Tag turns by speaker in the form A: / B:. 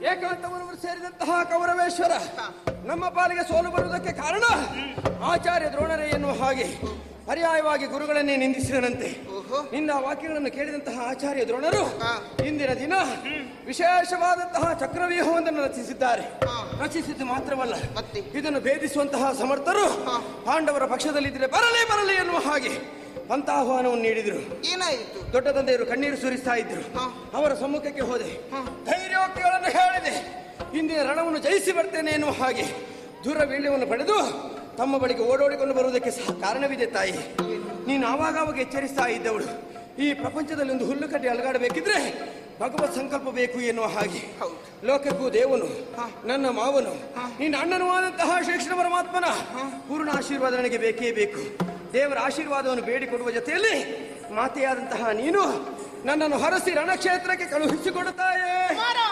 A: ಏಕಾಂತವನ್ನು ಸೇರಿದಂತಹ ಕೌರವೇಶ್ವರ ನಮ್ಮ ಪಾಲಿಗೆ ಸೋಲು ಬರುವುದಕ್ಕೆ ಕಾರಣ ಆಚಾರ್ಯ ದ್ರೋಣರೇ ಎನ್ನುವ ಹಾಗೆ ಪರ್ಯಾಯವಾಗಿ ಗುರುಗಳನ್ನೇ ನಿಂದಿಸಿದನಂತೆ
B: ಓಹೋ.
A: ನಿನ್ನ ವಾಕ್ಯಗಳನ್ನು ಕೇಳಿದಂತಹ ಆಚಾರ್ಯ ದ್ರೋಣರು
B: ಹಾ.
A: ಇಂದಿನ ದಿನ ವಿಶೇಷವಾದಂತಹ ಚಕ್ರವ್ಯೂಹವೊಂದನ್ನು ರಚಿಸಿದ್ದಾರೆ
B: ಹಾ.
A: ರಚಿಸಿದ್ದು ಮಾತ್ರವಲ್ಲ
B: ಮತ್ತೆ?
A: ಇದನ್ನು ಭೇದಿಸುವಂತಹ ಸಮರ್ಥರು
B: ಹಾ.
A: ಪಾಂಡವರ ಪಕ್ಷದಲ್ಲಿದ್ದರೆ ಬರಲಿ ಬರಲಿ ಎನ್ನುವ ಹಾಗೆ ಪಂಥಾಹ್ವಾನವನ್ನು ನೀಡಿದರು
B: ಏನಾಯಿತು
A: ದೊಡ್ಡ ತಂದೆಯರು ಕಣ್ಣೀರು ಸುರಿಸ್ತಾ ಇದ್ರು
B: ಹಾ.
A: ಅವರ ಸಮ್ಮುಖಕ್ಕೆ ಹೋದೆ
B: ಹಾ.
A: ಧೈರ್ಯೋಕ್ತಿಗಳನ್ನು ಹೇಳಿದೆ ಇಂದಿನ ರಣವನ್ನು ಜಯಿಸಿ ಬರ್ತೇನೆ ಎನ್ನುವ ಹಾಗೆ ದೂರ ವೀಳ್ಯವನ್ನು ಪಡೆದು ತಮ್ಮ ಬಳಿಗೆ ಓಡೋಡಿಕೊಂಡು ಬರುವುದಕ್ಕೆ ಸಹ ಕಾರಣವಿದೆ ತಾಯಿ ನೀನು ಆವಾಗ ಆವಾಗ ಎಚ್ಚರಿಸ್ತಾ ಇದ್ದವಳು ಈ ಪ್ರಪಂಚದಲ್ಲಿ ಒಂದು ಹುಲ್ಲುಕಡ್ಡಿ ಅಲಗಾಡಬೇಕಿದ್ರೆ ಭಗವತ್ ಸಂಕಲ್ಪ ಬೇಕು ಎನ್ನುವ ಹಾಗೆ
B: ಹೌದು.
A: ಲೋಕಕ್ಕೂ ದೇವನು
B: ಹಾ.
A: ನನ್ನ ಮಾವನು ನಿನ್ನ ಅಣ್ಣನೂ ಆದಂತಹ ಶ್ರೀಕೃಷ್ಣ ಪರಮಾತ್ಮನ ಪೂರ್ಣ ಆಶೀರ್ವಾದ ನನಗೆ ಬೇಕೇ ಬೇಕು ದೇವರ ಆಶೀರ್ವಾದವನ್ನು ಬೇಡಿಕೊಡುವ ಜೊತೆಯಲ್ಲಿ ಮಾತೆಯಾದಂತಹ ನೀನು ನನ್ನನ್ನು ಹರಸಿ ರಣಕ್ಷೇತ್ರಕ್ಕೆ ಕಳುಹಿಸಿಕೊಡುತ್ತಾಯೇ
C: ಮಹಾರಾಜ